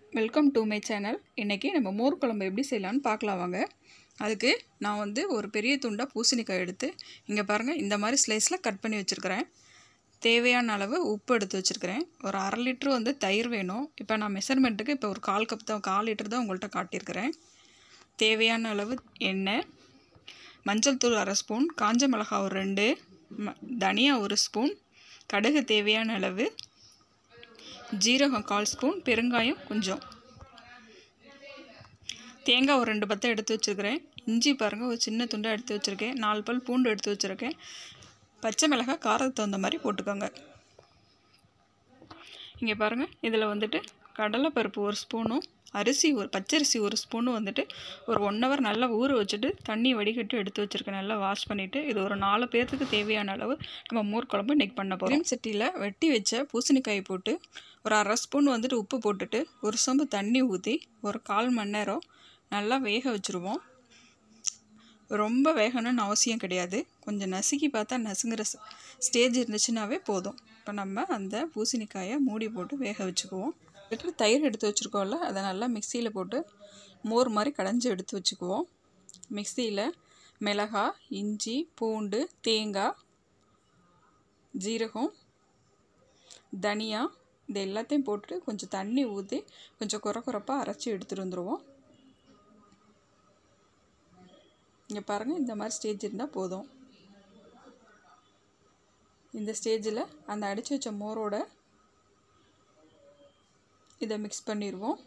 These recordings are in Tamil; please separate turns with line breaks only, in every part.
வெல்கம் டு மை சேனல் இன்றைக்கி நம்ம மோர் குழம்பு எப்படி செய்யலான்னு பார்க்கலாம் வாங்க அதுக்கு நான் வந்து ஒரு பெரிய துண்டாக பூசணிக்காய் எடுத்து இங்கே பாருங்கள் இந்த மாதிரி ஸ்லைஸில் கட் பண்ணி வச்சுருக்கிறேன் தேவையான அளவு உப்பு எடுத்து வச்சுருக்கிறேன் ஒரு அரை லிட்ரு வந்து தயிர் வேணும் இப்போ நான் மெஷர்மெண்ட்டுக்கு இப்போ ஒரு கால் கப் தான் கால் லிட்டர் தான் உங்கள்கிட்ட காட்டியிருக்கிறேன் தேவையான அளவு எண்ணெய் மஞ்சள் தூள் அரை ஸ்பூன் காஞ்ச மிளகாய் ஒரு ரெண்டு ம தனியா ஒரு ஸ்பூன் கடுகு தேவையான அளவு ஜீரகம் கால் ஸ்பூன் பெருங்காயம் கொஞ்சம் தேங்காய் ஒரு ரெண்டு பத்தை எடுத்து வச்சுருக்கிறேன் இஞ்சி பாருங்கள் ஒரு சின்ன துண்டாக எடுத்து வச்சுருக்கேன் நாலு பல் பூண்டு எடுத்து வச்சுருக்கேன் பச்சை மிளகாய் காரத்துக்கு தகுந்த மாதிரி போட்டுக்கோங்க இங்கே பாருங்கள் இதில் வந்துட்டு கடலைப்பருப்பு ஒரு ஸ்பூனும் அரிசி ஒரு பச்சரிசி ஒரு ஸ்பூனும் வந்துட்டு ஒரு ஒன் ஹவர் நல்லா ஊற வச்சுட்டு தண்ணி வடிகட்டி எடுத்து வச்சுருக்கேன் நல்லா வாஷ் பண்ணிவிட்டு இது ஒரு நாலு பேர்த்துக்கு தேவையான அளவு நம்ம மோர் குழம்பு இன்றைக்கி பண்ண போகிறோம் சட்டியில் வெட்டி வச்ச பூசணிக்காய் போட்டு ஒரு அரை ஸ்பூன் வந்துட்டு உப்பு போட்டுட்டு ஒரு சொம்பு தண்ணி ஊற்றி ஒரு கால் மணி நேரம் நல்லா வேக வச்சுருவோம் ரொம்ப வேகணும்னு அவசியம் கிடையாது கொஞ்சம் நசுக்கி பார்த்தா நசுங்கிற ஸ்டேஜ் இருந்துச்சுனாவே போதும் இப்போ நம்ம அந்த பூசணிக்காயை மூடி போட்டு வேக வச்சுக்குவோம் எடுத்து தயிர் எடுத்து வச்சுருக்கோம்ல அதை நல்லா மிக்சியில் போட்டு மோர் மாதிரி கடைஞ்சி எடுத்து வச்சுக்குவோம் மிக்சியில் மிளகாய் இஞ்சி பூண்டு தேங்காய் ஜீரகம் தனியா இது எல்லாத்தையும் போட்டுட்டு கொஞ்சம் தண்ணி ஊற்றி கொஞ்சம் குறை குறைப்பாக அரைச்சி எடுத்துகிட்டு வந்துடுவோம் இங்கே பாருங்கள் இந்த மாதிரி ஸ்டேஜ் இருந்தால் போதும் இந்த ஸ்டேஜில் அந்த அடித்து வச்ச மோரோட இதை மிக்ஸ் பண்ணிடுவோம்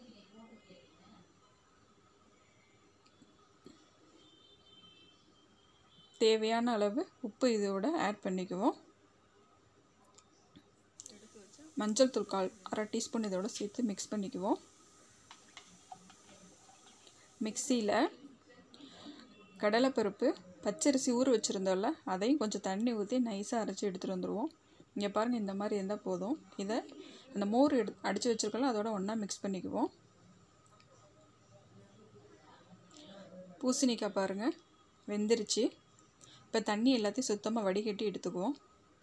தேவையான அளவு உப்பு இதோட ஆட் பண்ணிக்குவோம் மஞ்சள் தூள் கால் அரை டீஸ்பூன் இதோட சேர்த்து மிக்ஸ் பண்ணிக்குவோம் மிக்சியில் கடலைப்பருப்பு பச்சரிசி ஊற வச்சுருந்தோம்ல அதையும் கொஞ்சம் தண்ணி ஊற்றி நைஸாக அரைச்சி எடுத்துகிட்டு வந்துடுவோம் இங்கே பாருங்கள் இந்த மாதிரி இருந்தால் போதும் இதை அந்த மோர் எடு அடித்து வச்சுருக்கோம்ல அதோட ஒன்றா மிக்ஸ் பண்ணிக்குவோம் பூசணிக்காய் பாருங்கள் வெந்துருச்சு இப்போ தண்ணி எல்லாத்தையும் சுத்தமாக வடிகட்டி எடுத்துக்குவோம்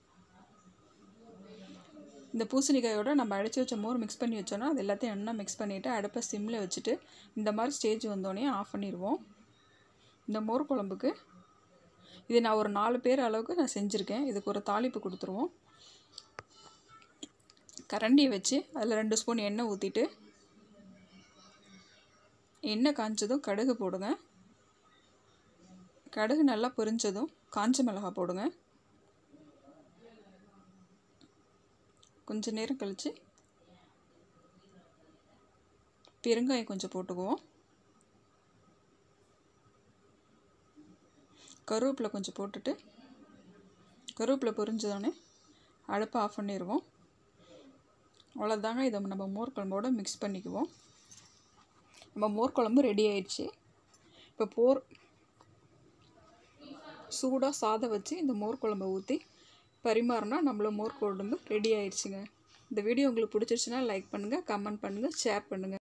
இந்த பூசணிக்காயோட நம்ம அடித்து வச்ச மோர் மிக்ஸ் பண்ணி வச்சோன்னா அது எல்லாத்தையும் ஒன்றா மிக்ஸ் பண்ணிவிட்டு அடுப்பை சிம்மில் வச்சுட்டு இந்த மாதிரி ஸ்டேஜ் வந்தோடனே ஆஃப் பண்ணிடுவோம் இந்த மோர் குழம்புக்கு இது நான் ஒரு நாலு பேர் அளவுக்கு நான் செஞ்சுருக்கேன் இதுக்கு ஒரு தாளிப்பு கொடுத்துருவோம் கரண்டியை வச்சு அதில் ரெண்டு ஸ்பூன் எண்ணெய் ஊற்றிட்டு எண்ணெய் காய்ச்சதும் கடுகு போடுங்க கடுகு நல்லா பொரிஞ்சதும் காஞ்ச மிளகாய் போடுங்க கொஞ்சம் நேரம் கழித்து பெருங்காயம் கொஞ்சம் போட்டுக்குவோம் கருவேப்பிலை கொஞ்சம் போட்டுட்டு கருவேப்பிலை பொரிஞ்சதோடனே அடுப்பை ஆஃப் பண்ணிடுவோம் அவ்வளோதாங்க இதை நம்ம மோர் குழம்போடு மிக்ஸ் பண்ணிக்குவோம் நம்ம மோர் குழம்பு ரெடி ஆயிடுச்சு இப்போ போர் சூடாக சாதம் வச்சு இந்த மோர் குழம்பை ஊற்றி பரிமாறினா நம்மள மோர் குழம்பு ரெடி ஆயிடுச்சுங்க இந்த வீடியோ உங்களுக்கு பிடிச்சிருச்சுன்னா லைக் பண்ணுங்கள் கமெண்ட் பண்ணுங்கள் ஷேர் பண்ணுங்கள்